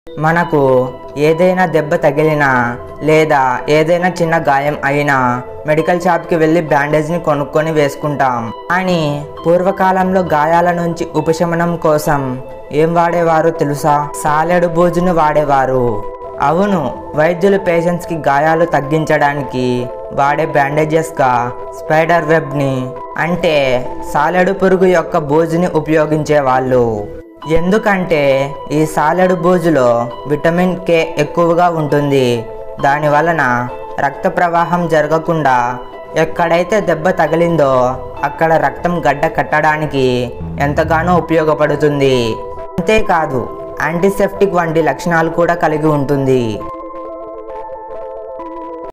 మనకు ఏదైనా దెబ్బ తగిలినా లేదా ఏదైనా చిన్న గాయం అయినా మెడికల్ షాప్కి వెళ్ళి బ్యాండేజ్ని కొనుక్కొని వేసుకుంటాం కానీ పూర్వకాలంలో గాయాల నుంచి ఉపశమనం కోసం ఏం వాడేవారు తెలుసా సాలెడు బూజును వాడేవారు అవును వైద్యులు పేషెంట్స్కి గాయాలు తగ్గించడానికి వాడే బ్యాండేజెస్గా స్పైడర్ వెబ్ని అంటే సాలెడు పురుగు యొక్క బూజుని ఉపయోగించేవాళ్ళు ఎందుకంటే ఈ సాలెడు బూజులో విటమిన్ కే ఎక్కువగా ఉంటుంది దాని వలన రక్త ప్రవాహం జరగకుండా ఎక్కడైతే దెబ్బ తగిలిందో అక్కడ రక్తం గడ్డ కట్టడానికి ఎంతగానో ఉపయోగపడుతుంది అంతేకాదు యాంటీసెప్టిక్ వంటి లక్షణాలు కూడా కలిగి ఉంటుంది